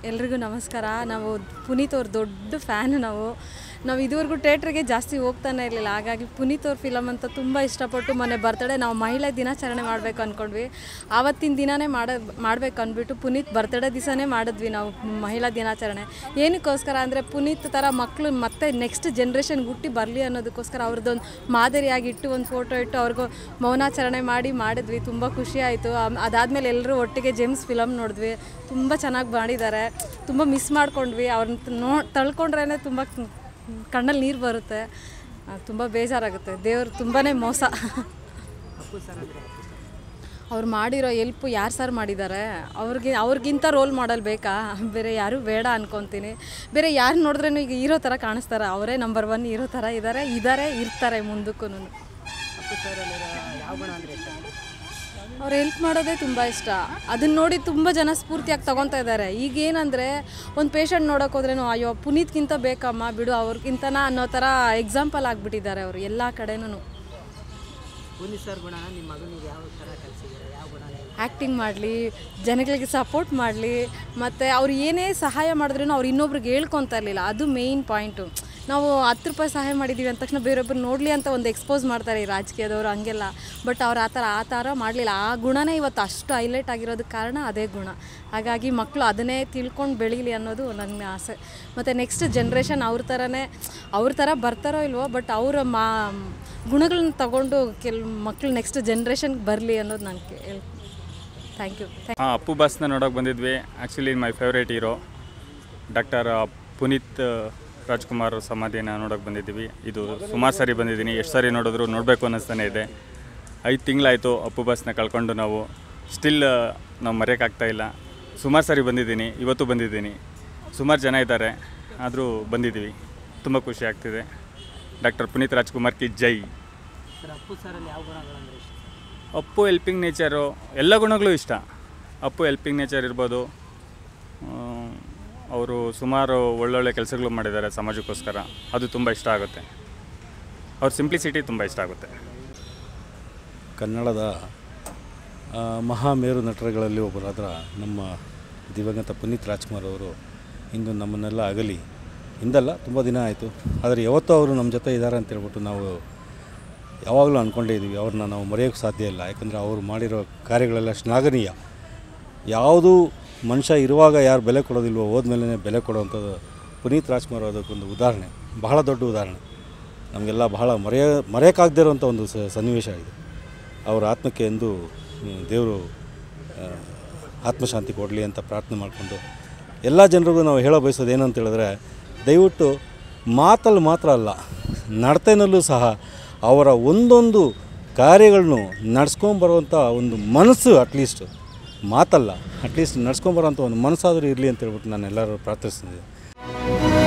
ಎಲ್ರಿಗೂ ನಮಸ್ಕಾರ ನಾವು ಪುನೀತ್ ಅವ್ರ ದೊಡ್ಡ ಫ್ಯಾನ್ ನಾವು ನಾವು ಇದುವರೆಗೂ ಥಿಯೇಟ್ರಿಗೆ ಜಾಸ್ತಿ ಹೋಗ್ತಾನೆ ಇರಲಿಲ್ಲ ಹಾಗಾಗಿ ಪುನೀತ್ ಅವ್ರ ಫಿಲಮ್ ಅಂತ ತುಂಬ ಇಷ್ಟಪಟ್ಟು ಮೊನ್ನೆ ಬರ್ತಡೇ ನಾವು ಮಹಿಳಾ ದಿನಾಚರಣೆ ಮಾಡಬೇಕು ಅಂದ್ಕೊಂಡ್ವಿ ಆವತ್ತಿನ ದಿನನೇ ಮಾಡ ಮಾಡ್ಬೇಕು ಅಂದ್ಬಿಟ್ಟು ಪುನೀತ್ ಬರ್ತಡೇ ದಿವಸನೇ ಮಾಡಿದ್ವಿ ನಾವು ಮಹಿಳಾ ದಿನಾಚರಣೆ ಏನಕ್ಕೋಸ್ಕರ ಅಂದರೆ ಪುನೀತ್ ಥರ ಮಕ್ಕಳು ಮತ್ತೆ ನೆಕ್ಸ್ಟ್ ಜನ್ರೇಷನ್ಗೆ ಹುಟ್ಟಿ ಬರಲಿ ಅನ್ನೋದಕ್ಕೋಸ್ಕರ ಅವ್ರದ್ದೊಂದು ಮಾದರಿಯಾಗಿ ಇಟ್ಟು ಒಂದು ಫೋಟೋ ಇಟ್ಟು ಅವ್ರಿಗೂ ಮೌನಾಚರಣೆ ಮಾಡಿ ಮಾಡಿದ್ವಿ ತುಂಬ ಖುಷಿ ಆಯಿತು ಅದಾದಮೇಲೆ ಎಲ್ಲರೂ ಒಟ್ಟಿಗೆ ಜೇಮ್ಸ್ ಫಿಲಮ್ ನೋಡಿದ್ವಿ ತುಂಬ ಚೆನ್ನಾಗಿ ಮಾಡಿದ್ದಾರೆ ತುಂಬ ಮಿಸ್ ಮಾಡ್ಕೊಂಡ್ವಿ ಅವ್ರನ್ನ ನೋ ತಳ್ಕೊಂಡ್ರೇ ತುಂಬ ಕಣ್ಣಲ್ಲಿ ನೀರು ಬರುತ್ತೆ ತುಂಬ ಬೇಜಾರಾಗುತ್ತೆ ದೇವ್ರು ತುಂಬಾ ಮೋಸ ಅವ್ರು ಮಾಡಿರೋ ಎಲ್ಪು ಯಾರು ಸರ್ ಮಾಡಿದ್ದಾರೆ ಅವ್ರಿಗೆ ಅವ್ರಿಗಿಂತ ರೋಲ್ ಮಾಡಲ್ ಬೇಕಾ ಬೇರೆ ಯಾರೂ ಬೇಡ ಅನ್ಕೊತೀನಿ ಬೇರೆ ಯಾರು ನೋಡಿದ್ರೂ ಈಗ ಹೀರೋ ಥರ ಕಾಣಿಸ್ತಾರೆ ಅವರೇ ನಂಬರ್ ಒನ್ ಹೀರೋ ಥರ ಇದ್ದಾರೆ ಇದ್ದಾರೆ ಇರ್ತಾರೆ ಮುಂದಕ್ಕೂ ಅಪ್ಪು ಸರಲ್ಲಿರೋ ಯಾವ ಗುಣ ಅಂದರೆ ಇಷ್ಟ ಅವ್ರು ಹೆಲ್ಪ್ ಮಾಡೋದೇ ತುಂಬ ಇಷ್ಟ ಅದನ್ನ ನೋಡಿ ತುಂಬ ಜನ ಸ್ಫೂರ್ತಿಯಾಗಿ ತಗೊತಾ ಇದ್ದಾರೆ ಈಗ ಏನಂದರೆ ಒಂದು ಪೇಷಂಟ್ ನೋಡೋಕೆ ಹೋದ್ರೇನು ಅಯ್ಯೋ ಪುನೀತ್ಗಿಂತ ಬೇಕಮ್ಮ ಬಿಡು ಅವ್ರಿಗಿಂತನ ಅನ್ನೋ ಥರ ಎಕ್ಸಾಂಪಲ್ ಆಗಿಬಿಟ್ಟಿದ್ದಾರೆ ಅವರು ಎಲ್ಲ ಕಡೆನೂ ಪುನೀತ್ ಸರ್ ಗುಣ ನಿಮ್ಮ ಮಗನಿಗೆ ಯಾವ ಥರ ಕಲಿಸಿದ್ದೀರಾ ಯಾವ ಗುಣ ಆ್ಯಕ್ಟಿಂಗ್ ಮಾಡಲಿ ಜನಗಳಿಗೆ ಸಪೋರ್ಟ್ ಮಾಡಲಿ ಮತ್ತು ಅವ್ರು ಏನೇ ಸಹಾಯ ಮಾಡಿದ್ರೂ ಅವ್ರು ಇನ್ನೊಬ್ರಿಗೆ ಹೇಳ್ಕೊತಾ ಇರಲಿಲ್ಲ ಅದು ಮೇಯ್ನ್ ಪಾಯಿಂಟು ನಾವು ಹತ್ತು ರೂಪಾಯಿ ಸಹಾಯ ಮಾಡಿದ್ದೀವಿ ಅಂದ ತಕ್ಷಣ ಬೇರೊಬ್ಬರು ನೋಡಲಿ ಅಂತ ಒಂದು ಎಕ್ಸ್ಪೋಸ್ ಮಾಡ್ತಾರೆ ಈ ರಾಜಕೀಯದವರು ಹಂಗೆಲ್ಲ ಬಟ್ ಅವ್ರು ಆ ಥರ ಆ ಥರ ಮಾಡಲಿಲ್ಲ ಆ ಗುಣನೇ ಇವತ್ತು ಅಷ್ಟು ಹೈಲೈಟ್ ಆಗಿರೋದಕ್ಕೆ ಕಾರಣ ಅದೇ ಗುಣ ಹಾಗಾಗಿ ಮಕ್ಕಳು ಅದನ್ನೇ ತಿಳ್ಕೊಂಡು ಬೆಳೀಲಿ ಅನ್ನೋದು ನನ್ನ ಆಸೆ ಮತ್ತು ನೆಕ್ಸ್ಟ್ ಜನ್ರೇಷನ್ ಅವ್ರ ಥರನೇ ಅವ್ರ ಥರ ಬರ್ತಾರೋ ಇಲ್ವೋ ಬಟ್ ಅವರ ಮಾ ಗುಣಗಳನ್ನ ತಗೊಂಡು ಕೆಲ್ ಮಕ್ಕಳು ನೆಕ್ಸ್ಟ್ ಜನ್ರೇಷನ್ಗೆ ಬರಲಿ ಅನ್ನೋದು ನಾನು ಕೇಳಿ ಥ್ಯಾಂಕ್ ಯು ಹಾಂ ಅಪ್ಪು ಬಾಸ್ನ ನೋಡೋಕೆ ಬಂದಿದ್ವಿ actually my favourite hero doctor Puneeth Rajkumar ಸಮಾಧಿನ ನೋಡೋಕೆ ಬಂದಿದ್ದೀವಿ ಇದು ಸುಮಾರು ಸಾರಿ ಬಂದಿದ್ದೀನಿ ಎಷ್ಟು ಸಾರಿ ನೋಡಿದ್ರು ನೋಡಬೇಕು ಅನ್ನಿಸ್ತಾನೆ ಇದೆ ಐದು ತಿಂಗಳಾಯಿತು ಅಪ್ಪು ಬಾಸ್ನ ಕಳ್ಕೊಂಡು ನಾವು ಸ್ಟಿಲ್ ನಾವು ಮರೆಯೋಕ್ಕಾಗ್ತಾ ಇಲ್ಲ ಸುಮಾರು ಸಾರಿ ಬಂದಿದ್ದೀನಿ ಇವತ್ತು ಬಂದಿದ್ದೀನಿ ಸುಮಾರು ಜನ ಇದ್ದಾರೆ ಆದರೂ ಬಂದಿದ್ದೀವಿ ತುಂಬ ಖುಷಿ ಆಗ್ತಿದೆ ಡಾಕ್ಟರ್ ಪುನೀತ್ ರಾಜ್ಕುಮಾರ್ ಕಿ ಜೈ ಸರ್ ಅಪ್ಪು ಸರಲ್ಲಿ ಯಾವ ಗುಣಗಳು ಅಂದರೆ ಇಷ್ಟ ಅಪ್ಪು ಹೆಲ್ಪಿಂಗ್ ನೇಚರು ಎಲ್ಲ ಗುಣಗಳು ಇಷ್ಟ ಅಪ್ಪು ಹೆಲ್ಪಿಂಗ್ ನೇಚರ್ ಇರ್ಬೋದು ಅವರು ಸುಮಾರು ಒಳ್ಳೊಳ್ಳೆ ಕೆಲಸಗಳು ಮಾಡಿದ್ದಾರೆ ಸಮಾಜಕ್ಕೋಸ್ಕರ ಅದು ತುಂಬ ಇಷ್ಟ ಆಗುತ್ತೆ ಅವ್ರ ಸಿಂಪ್ಲಿಸಿಟಿ ತುಂಬ ಇಷ್ಟ ಆಗುತ್ತೆ ಕನ್ನಡದ ಆ, ಮಹಾಮೇರು ನಟರುಗಳಲ್ಲಿ ಒಬ್ಬರಾದ ನಮ್ಮ ದಿವಂಗತ ಪುನೀತ್ ರಾಜ್ಕುಮಾರ್ ಅವರು ಇಂದು ನಮ್ಮನ್ನೆಲ್ಲ ಅಗಲಿ ಇಂದಲ್ಲ ತುಂಬ ದಿನ ಆಯಿತು ಆದರೆ ಯಾವತ್ತೂ ಅವರು ನಮ್ಮ ಜೊತೆ ಇದ್ದಾರೆ ಅಂತ ಹೇಳ್ಬಿಟ್ಟು ನಾವು ಯಾವಾಗಲೂ ಅಂದ್ಕೊಂಡೇ ಇದ್ದೀವಿ ಅವ್ರನ್ನ ನಾವು ಮರೆಯೋಕ್ಕೆ ಸಾಧ್ಯ ಇಲ್ಲ ಯಾಕಂದರೆ ಅವರು ಮಾಡಿರೋ ಕಾರ್ಯಗಳೆಲ್ಲ ಶ್ಲಾಘನೀಯ ಯಾವುದೂ ಮನುಷ್ಯ ಇರುವಾಗ ಯಾರು ಬೆಲೆ ಕೊಡೋದಿಲ್ವೋ ಹೋದ್ಮೇಲೆ ಬೆಲೆ ಕೊಡುವಂಥದ್ದು ಪುನೀತ್ ರಾಜ್ಕುಮಾರ್ ಅದಕ್ಕೊಂದು ಉದಾಹರಣೆ ಬಹಳ ದೊಡ್ಡ ಉದಾಹರಣೆ ನಮಗೆಲ್ಲ ಬಹಳ ಮರೆಯ ಮರೆಯೋಕ್ಕಾಗದೇ ಇರುವಂಥ ಒಂದು ಸ- ಸನ್ನಿವೇಶ ಇದೆ ಅವರ ಆತ್ಮಕ್ಕೆ ಎಂದು ದೇವರು ಆತ್ಮಶಾಂತಿ ಕೊಡಲಿ ಅಂತ ಪ್ರಾರ್ಥನೆ ಮಾಡಿಕೊಂಡು ಎಲ್ಲ ಜನರಿಗೂ ನಾವು ಹೇಳೋ ಬಯಸೋದು ಏನಂತ ಹೇಳಿದ್ರೆ ದಯವಿಟ್ಟು ಮಾತಲ್ಲಿ ಮಾತ್ರ ಅಲ್ಲ ನಡತೆನಲ್ಲೂ ಸಹ ಅವರ ಒಂದೊಂದು ಕಾರ್ಯಗಳನ್ನು ನಡ್ಸ್ಕೊಂಬರುವಂಥ ಒಂದು ಮನಸ್ಸು ಅಟ್ಲೀಸ್ಟ್ ಮಾತಲ್ಲ ಅಟ್ಲೀಸ್ಟ್ ನಡ್ಸ್ಕೊಂಬರೋಂಥ ಒಂದು ಮನಸ್ಸಾದರೂ ಇರಲಿ ಅಂತ ಹೇಳ್ಬಿಟ್ಟು ನಾನು ಎಲ್ಲರೂ ಪ್ರಾರ್ಥಿಸ್ತಿದ್ದೆ